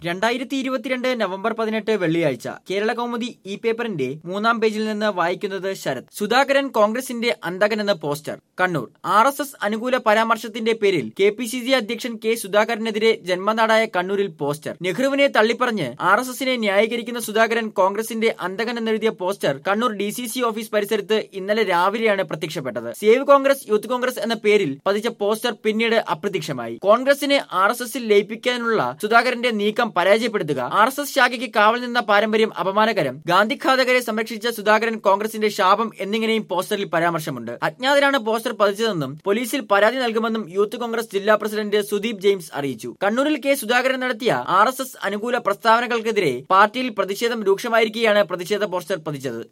രണ്ടായിരത്തി ഇരുപത്തിരണ്ട് നവംബർ പതിനെട്ട് വെള്ളിയാഴ്ച കേരള കൗമുദി ഇ പേപ്പറിന്റെ മൂന്നാം പേജിൽ നിന്ന് വായിക്കുന്നത് ശരത് സുധാകരൻ കോൺഗ്രസിന്റെ അന്തകനെന്ന് poster Kannur R S S അനുകൂല പരാമർശത്തിന്റെ പേരിൽ കെ പി സി സി അധ്യക്ഷൻ കെ സുധാകരനെതിരെ ജന്മനാടായ കണ്ണൂരിൽ പോസ്റ്റർ നെഹ്റുവിനെ തള്ളിപ്പറഞ്ഞ് ആർ എസ് എസിനെ ന്യായീകരിക്കുന്ന സുധാകരൻ കോൺഗ്രസിന്റെ അന്തകൻ എന്നെഴുതിയ poster Kannur D C C office പരിസരത്ത് ഇന്നലെ രാവിലെയാണ് പ്രത്യക്ഷപ്പെട്ടത് സേവ് കോൺഗ്രസ് യൂത്ത് കോൺഗ്രസ് എന്ന പേരിൽ പതിച്ച പോസ്റ്റർ പിന്നീട് അപ്രത്യക്ഷമായി കോൺഗ്രസിനെ ആർ എസ് എസിൽ ലയിപ്പിക്കാനുള്ള സുധാകരന്റെ നീക്കം പരാജയപ്പെടുത്തുക ആർ എസ് എസ് ശാഖയ്ക്ക് കാവൽ നിന്ന പാരമ്പര്യം അപമാനകരം ഗാന്ധിഘാതകരെ സംരക്ഷിച്ച സുധാകരൻ കോൺഗ്രസിന്റെ ശാപം എന്നിങ്ങനെയും പോസ്റ്ററിൽ പരാമർശമുണ്ട് അജ്ഞാതരാണ് പോസ്റ്റർ പതിച്ചതെന്നും പോലീസിൽ പരാതി നൽകുമെന്നും യൂത്ത് കോൺഗ്രസ് ജില്ലാ പ്രസിഡന്റ് സുദീപ് ജെയിംസ് അറിയിച്ചു കണ്ണൂരിൽ കെ സുധാകരൻ നടത്തിയ ആർ എസ് എസ് അനുകൂല പ്രസ്താവനകൾക്കെതിരെ പാർട്ടിയിൽ പ്രതിഷേധം രൂക്ഷമായിരിക്കെയാണ് പ്രതിഷേധ പോസ്റ്റർ പതിച്ചത്